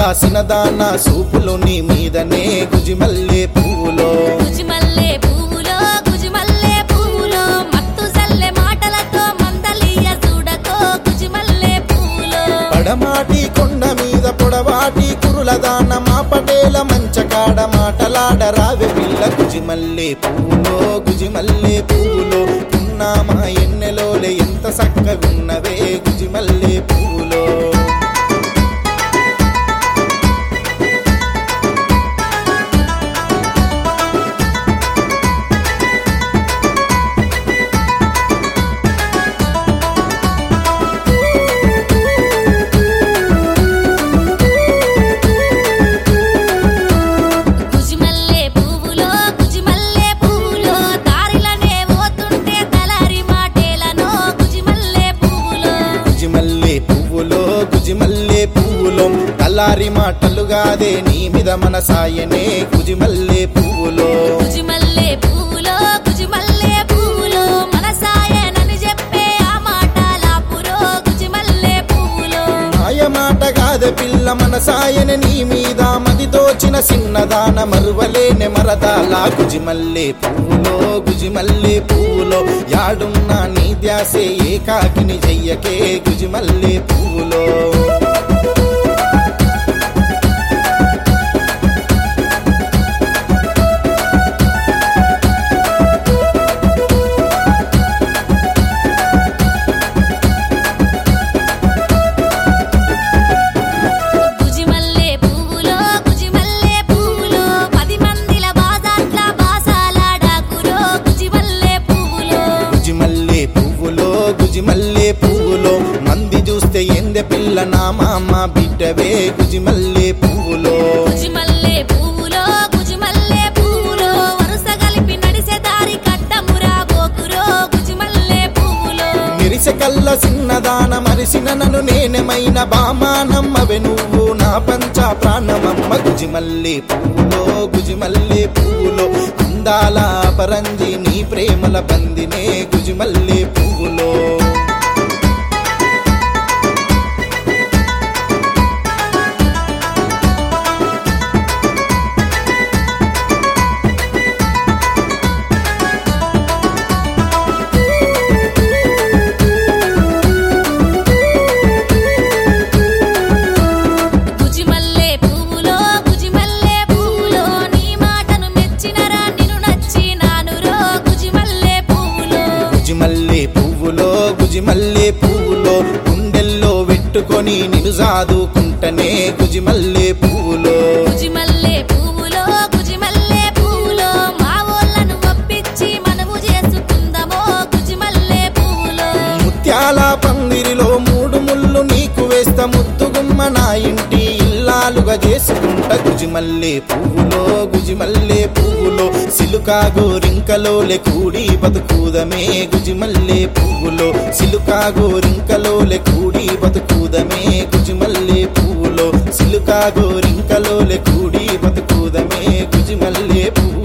సినదాన సూపులు నీ మీదనే గుజిమల్లే పువ్వులో గుజిమల్లె పువ్వులో గుజిమల్లె పువ్వులో మత్తు జల్లె మాటలతో మందలియ చూడకో గుజిమల్లె పువ్వులో పడమాటి కొండ మీద పొడవాటి కురుల దాన మా పటేల మంచకాడ మాటలాడ రావె పిల్ల గుజిమల్లే పువ్వులో గుజిమల్లే పువ్వులో ఉన్నామా ఎన్నెలోలే ఎంత చక్కగున్నవే గుజిమల్లే పువ్వులో గుజిమల్లె పువ్వులో గుజిమల్లె పువ్వులో దారిలనే పోతుంటే తలారి మాటేలను గుజిమల్లె పువ్వులో గుజిమల్లే పువ్వులో గుజిమల్లే పువ్వులో కల్లారి మాటలుగాదే నీ మీద మన సాయనే గుజిమల్లే పువ్వులో గుజిమల్లె పువ్వులో గుజిమల్లె పువ్వులో మనసాయనని చెప్పే ఆ మాట లాపురో గుజిమల్లె పువ్వులో మాయ మాట కాదే పిల్ల మన సాయన నీ మీద మది దోచిన సిన్నదాన మరువలేని మరదాల గుజిమల్లే పువ్వులో గుజిమల్లే పువ్వులో యాడున్నా నీ ధ్యాసే ఏకాకిని చెయ్యకే గుజిమల్లే పువ్వులో గుజిమల్లె పువ్వులో గుజిమల్లె పువ్వులో పది మందిల బాజాట్ల బాసాలాడాకురో గుజిమల్లె పువ్వులో గుజిమల్లే పువ్వులో గుజిమల్లే పువ్వులో మంది చూస్తే ఎందె పిల్ల నా మామ బిడ్డవే గుజిమల్లే పువ్వులో గుజిమల్లె పువ్వులో గుజిమల్లె పువ్వులో వరుస కలిపి నడిసే దారి కట్టమురా బోకురో గుజిమల్లె పువ్వులో మెరిసె కల్ల సిన్నదాన మరిసిన నన్ను నేనెమైన బామానమ్మవే నువ్వు నా పంచ ప్రాణమమ్మ గుజిమల్లే పువ్వులో గుజిమల్లే పువ్వులో అందాల పరంజి నీ ప్రేమల బందినే గుజిమల్లే పువ్వులో గుజిమల్లె పువ్వులో గుజిమల్లె పువ్వులో నీ మాటను మెచ్చినరా నిన్ను నచ్చినానురో గుజిమల్లె పువ్వులో గుజిమల్లే పువ్వులో గుజిమల్లే పువ్వులో గుండెల్లో పెట్టుకొని నిన్ను సాదుకుంటనే గుజిమల్లే పువ్వులో గుజిమల్లె పువ్వులో గుజిమల్లె పువ్వులో మా ఊళ్ళను ఒప్పించి మనము చేసుకుందామో గుజిమల్లె పువ్వులో ముత్యాల పందిరిలో మూడు ముళ్ళు నీకు వేస్త ముద్దుగుమ్మ నా ఇంటి ఇల్లాలుగా చేసుకుంట గుజిమల్లే పువ్వులో గుజిమల్లే పువ్వులో సిలుకా గోరింకలోలే కూడి బతుకుదమే గుజిమల్లే పువ్వులో సిలుకా గోరింకలోలే కూడి బతుకుదమే గుజిమల్లే పువ్వులో సిలుకా గోరింకలోలే కూడి బతుకుదమే గుజిమల్లే పువ్వులో